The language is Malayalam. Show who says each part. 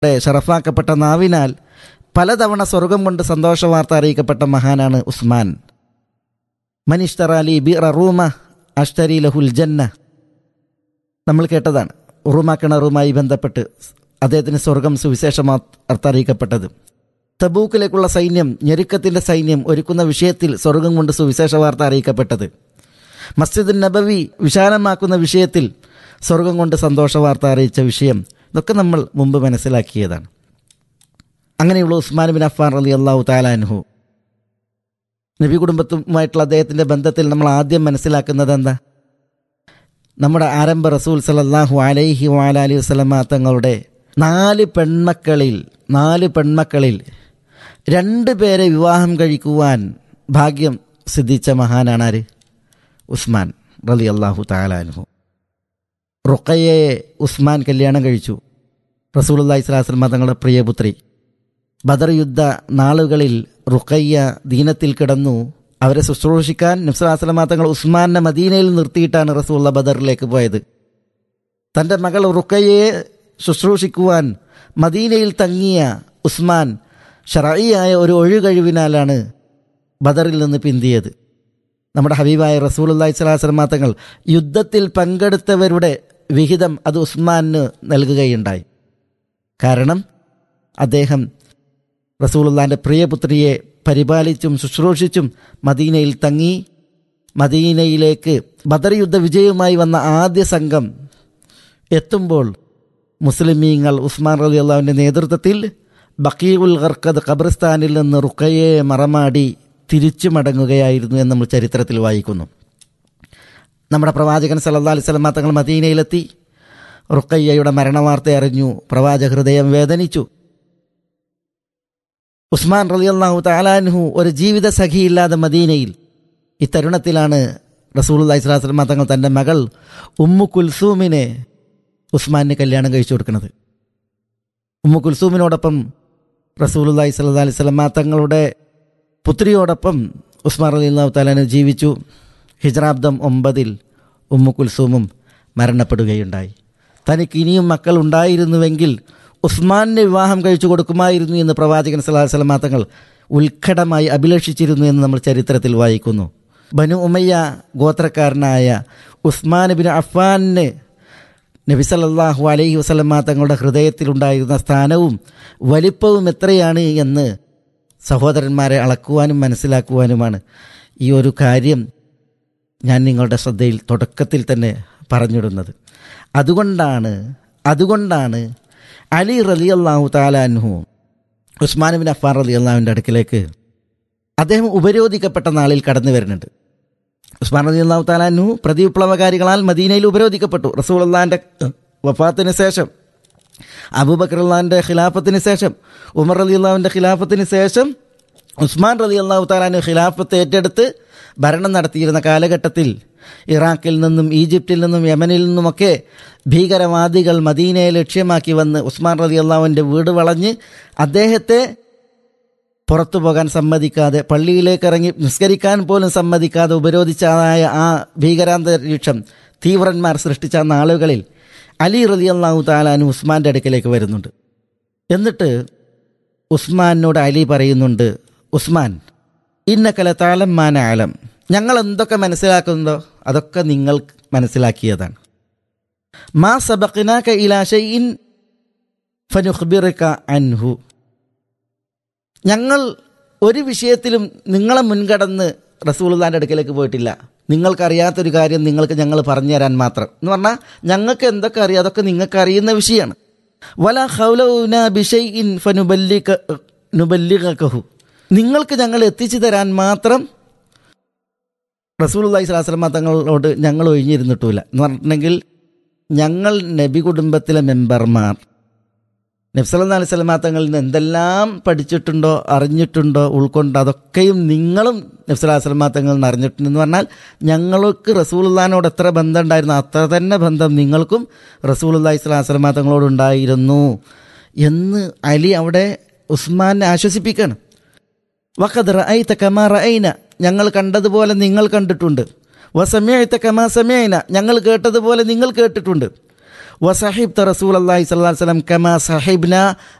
Speaker 1: ഷറഫാക്കപ്പെട്ട നാവിനാൽ പലതവണ സ്വർഗം കൊണ്ട് സന്തോഷ വാർത്ത അറിയിക്കപ്പെട്ട മഹാനാണ് ഉസ്മാൻ മനിഷ്തറാലി ബി റൂമ അഷ്തരി ലഹുൽ ജന്ന നമ്മൾ കേട്ടതാണ് ഉറുമ കിണറുമായി ബന്ധപ്പെട്ട് അദ്ദേഹത്തിന് സ്വർഗം സുവിശേഷമാ അർത്ഥറിയിക്കപ്പെട്ടത് തബൂക്കിലേക്കുള്ള സൈന്യം ഞെരുക്കത്തിൻ്റെ സൈന്യം ഒരുക്കുന്ന വിഷയത്തിൽ സ്വർഗം കൊണ്ട് സുവിശേഷ വാർത്ത അറിയിക്കപ്പെട്ടത് മസ്ജിദ് നബവി വിശാലമാക്കുന്ന വിഷയത്തിൽ സ്വർഗം കൊണ്ട് സന്തോഷ വാർത്ത അറിയിച്ച വിഷയം ഇതൊക്കെ നമ്മൾ മുമ്പ് മനസ്സിലാക്കിയതാണ് അങ്ങനെയുള്ള ഉസ്മാൻ ബിൻ അഫാൻ അലി അള്ളാഹു താലാൻഹു നബി കുടുംബത്തുമായിട്ടുള്ള അദ്ദേഹത്തിൻ്റെ ബന്ധത്തിൽ നമ്മൾ ആദ്യം മനസ്സിലാക്കുന്നത് എന്താ നമ്മുടെ ആരംഭ റസൂൽ സലല്ലാഹു അലൈഹി വാലി വസ്ലമ തങ്ങളുടെ നാല് പെൺമക്കളിൽ നാല് പെൺമക്കളിൽ രണ്ട് പേരെ വിവാഹം കഴിക്കുവാൻ ഭാഗ്യം സിദ്ധിച്ച മഹാനാണ് ആര് ഉസ്മാൻ റലി അള്ളാഹു താലാൻഹു റുക്കയെ ഉസ്മാൻ കല്യാണം കഴിച്ചു റസൂൽ അള്ളാഹി സ്വലാസ്ലമ തങ്ങളുടെ പ്രിയപുത്രി ബദർ യുദ്ധ നാളുകളിൽ റുക്കയ്യ ദീനത്തിൽ കിടന്നു അവരെ ശുശ്രൂഷിക്കാൻ നബ്സലാസ്ലമ തങ്ങൾ ഉസ്മാനെ മദീനയിൽ നിർത്തിയിട്ടാണ് റസൂള്ള ബദറിലേക്ക് പോയത് തൻ്റെ മകൾ റുക്കയെ ശുശ്രൂഷിക്കുവാൻ മദീനയിൽ തങ്ങിയ ഉസ്മാൻ ഷറായിയായ ഒരു ഒഴുകഴിവിനാലാണ് ബദറിൽ നിന്ന് പിന്തിയത് നമ്മുടെ ഹബീബായ റസൂൽ അള്ളാഹി സ്വലാസ്ലമ തങ്ങൾ യുദ്ധത്തിൽ പങ്കെടുത്തവരുടെ വിഹിതം അത് ഉസ്മാന് നൽകുകയുണ്ടായി കാരണം അദ്ദേഹം റസൂലുള്ളാൻ്റെ പ്രിയപുത്രിയെ പരിപാലിച്ചും ശുശ്രൂഷിച്ചും മദീനയിൽ തങ്ങി മദീനയിലേക്ക് ബദർ യുദ്ധ വിജയവുമായി വന്ന ആദ്യ സംഘം എത്തുമ്പോൾ മുസ്ലിമീങ്ങൾ ഉസ്മാൻ റലി അള്ളാഹുവിൻ്റെ നേതൃത്വത്തിൽ ബക്കീഉൽ ഖർക്കദ് ഖബർസ്ഥാനിൽ നിന്ന് റുക്കയെ മറമാടി തിരിച്ചു മടങ്ങുകയായിരുന്നു എന്ന് നമ്മൾ ചരിത്രത്തിൽ വായിക്കുന്നു നമ്മുടെ പ്രവാചകൻ സല്ലാ അലൈഹി സ്വലമ തങ്ങൾ മദീനയിലെത്തി റുക്കയ്യയുടെ മരണവാർത്ത അറിഞ്ഞു പ്രവാചക ഹൃദയം വേദനിച്ചു ഉസ്മാൻ റലിയല്ലാഹു താലാൻഹു ഒരു ജീവിത സഖിയില്ലാതെ മദീനയിൽ ഈ തരുണത്തിലാണ് റസൂൽ അലൈഹിസ്ലാസ്ലമ തങ്ങൾ തൻ്റെ മകൾ ഉമ്മു കുൽസൂമിനെ ഉസ്മാന് കല്യാണം കഴിച്ചു കൊടുക്കുന്നത് ഉമ്മു കുൽസൂമിനോടൊപ്പം റസൂൽ അലൈഹി സ്വല്ലാ അലൈഹി സ്വലമ തങ്ങളുടെ പുത്രിയോടൊപ്പം ഉസ്മാൻ അലി അള്ളാഹു താലാന് ജീവിച്ചു ഹിജ്രാബ്ദം ഒമ്പതിൽ ഉമ്മു കുൽസൂമും മരണപ്പെടുകയുണ്ടായി തനിക്ക് ഇനിയും മക്കൾ ഉണ്ടായിരുന്നുവെങ്കിൽ ഉസ്മാനെ വിവാഹം കഴിച്ചു കൊടുക്കുമായിരുന്നു എന്ന് പ്രവാചകൻ സലാഹു സ്വലമാ തങ്ങൾ ഉത്കടമായി അഭിലഷിച്ചിരുന്നു എന്ന് നമ്മൾ ചരിത്രത്തിൽ വായിക്കുന്നു ബനു ഉമയ്യ ഗോത്രക്കാരനായ ഉസ്മാൻ ബിൻ അഫ്ഫാന് നബി സല്ലാഹു അലൈഹി വസ്ലമാ തങ്ങളുടെ ഹൃദയത്തിലുണ്ടായിരുന്ന സ്ഥാനവും വലിപ്പവും എത്രയാണ് എന്ന് സഹോദരന്മാരെ അളക്കുവാനും മനസ്സിലാക്കുവാനുമാണ് ഈ ഒരു കാര്യം ഞാൻ നിങ്ങളുടെ ശ്രദ്ധയിൽ തുടക്കത്തിൽ തന്നെ പറഞ്ഞിടുന്നത് അതുകൊണ്ടാണ് അതുകൊണ്ടാണ് അലി റലി അള്ളാഹു താലാൻഹു ഉസ്മാൻ ബിൻ അഫാൻ റലി അള്ളാഹുവിൻ്റെ അടുക്കിലേക്ക് അദ്ദേഹം ഉപരോധിക്കപ്പെട്ട നാളിൽ കടന്നു വരുന്നുണ്ട് ഉസ്മാൻ റലി അള്ളാഹു താലാൻഹു പ്രതിവിപ്ലവകാരികളാൽ മദീനയിൽ ഉപരോധിക്കപ്പെട്ടു റസൂൽ അള്ളാഹിൻ്റെ വഫാത്തിന് ശേഷം അബൂബക്കർ അള്ളാഹിൻ്റെ ഖിലാഫത്തിന് ശേഷം ഉമർ അലി അള്ളാഹുവിൻ്റെ ഖിലാഫത്തിന് ശേഷം ഉസ്മാൻ റലി അള്ളാഹു താലാൻഹു ഖിലാഫത്ത് ഏറ്റെടുത്ത് ഭരണം നടത്തിയിരുന്ന കാലഘട്ടത്തിൽ ഇറാഖിൽ നിന്നും ഈജിപ്തിൽ നിന്നും യമനിൽ നിന്നുമൊക്കെ ഭീകരവാദികൾ മദീനയെ ലക്ഷ്യമാക്കി വന്ന് ഉസ്മാൻ റലി അള്ളാഹുവിൻ്റെ വീട് വളഞ്ഞ് അദ്ദേഹത്തെ പുറത്തു പോകാൻ സമ്മതിക്കാതെ പള്ളിയിലേക്ക് ഇറങ്ങി നിസ്കരിക്കാൻ പോലും സമ്മതിക്കാതെ ഉപരോധിച്ചതായ ആ ഭീകരാന്തരീക്ഷം തീവ്രന്മാർ സൃഷ്ടിച്ച നാളുകളിൽ അലി റലി അള്ളാഹു താലാനും ഉസ്മാൻ്റെ അടുക്കലേക്ക് വരുന്നുണ്ട് എന്നിട്ട് ഉസ്മാനോട് അലി പറയുന്നുണ്ട് ഉസ്മാൻ ഇന്നക്കല താലം മാന ആലം ഞങ്ങൾ എന്തൊക്കെ മനസ്സിലാക്കുന്നതോ അതൊക്കെ നിങ്ങൾ മനസ്സിലാക്കിയതാണ് മാ സബക്കിനാക്ക ഇലാശയിൻ ഫനുഖ്ബിറക്ക അൻഹു ഞങ്ങൾ ഒരു വിഷയത്തിലും നിങ്ങളെ മുൻകടന്ന് റസൂൽദാൻ്റെ അടുക്കലേക്ക് പോയിട്ടില്ല നിങ്ങൾക്കറിയാത്തൊരു കാര്യം നിങ്ങൾക്ക് ഞങ്ങൾ പറഞ്ഞു തരാൻ മാത്രം എന്ന് പറഞ്ഞാൽ ഞങ്ങൾക്ക് എന്തൊക്കെ അറിയാം അതൊക്കെ നിങ്ങൾക്ക് അറിയുന്ന വിഷയമാണ് വല ഹൗലൗന ബിഷൈഇൻ ഫനുബല്ലിക നുബല്ലികഹു നിങ്ങൾക്ക് ഞങ്ങൾ എത്തിച്ചു തരാൻ മാത്രം റസൂൽ അള്ളഹി സ്വലാസ്ലമ തങ്ങളോട് ഞങ്ങൾ ഒഴിഞ്ഞിരുന്നിട്ടില്ല എന്ന് പറഞ്ഞിട്ടുണ്ടെങ്കിൽ ഞങ്ങൾ നബി കുടുംബത്തിലെ മെമ്പർമാർ നബ്സല്ലാ അലൈഹി സ്വലമാ തങ്ങളിൽ നിന്ന് എന്തെല്ലാം പഠിച്ചിട്ടുണ്ടോ അറിഞ്ഞിട്ടുണ്ടോ ഉൾക്കൊണ്ടോ അതൊക്കെയും നിങ്ങളും നബ്സല്ലാ സ്വലമാ തങ്ങളിൽ നിന്ന് അറിഞ്ഞിട്ടുണ്ടെന്ന് പറഞ്ഞാൽ ഞങ്ങൾക്ക് റസൂലുള്ളഹാനോട് എത്ര ബന്ധം ഉണ്ടായിരുന്നു അത്ര തന്നെ ബന്ധം നിങ്ങൾക്കും റസൂലുള്ളാഹി സ്വലാഹു സ്വലമാ തങ്ങളോടുണ്ടായിരുന്നു എന്ന് അലി അവിടെ ഉസ്മാനെ ആശ്വസിപ്പിക്കുകയാണ് വഖദ് റഅയ്ത കമാ റഅയ്ന ഞങ്ങൾ കണ്ടതുപോലെ നിങ്ങൾ കണ്ടിട്ടുണ്ട് വസമയത്ത കമാ സമയന ഞങ്ങൾ കേട്ടതുപോലെ നിങ്ങൾ കേട്ടിട്ടുണ്ട് വസഹിബ്ത റസൂൽ അള്ളാഹി സ്വല്ലല്ലാഹി വസല്ലം കമാ സഹിബ്ന